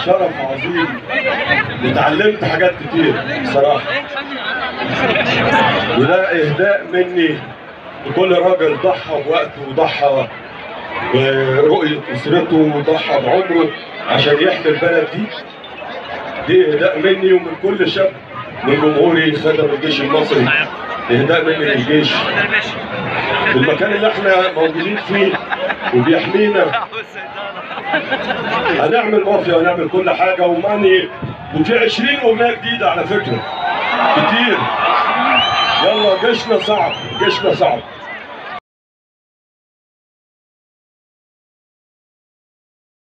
شرف عظيم وتعلمت حاجات كتير بصراحه وده اهداء مني لكل راجل ضحى بوقته وضحى برؤية أسرته وضحى بعمره عشان يحمي البلد دي دي إهداء مني ومن كل شاب من جمهوري خدم الجيش المصري إهداء مني للجيش المكان اللي احنا موجودين فيه وبيحمينا هنعمل مافيا ونعمل كل حاجة وماني وفي 20 أغنية جديدة على فكرة كتير يلا جيشنا صعب جيشنا صعب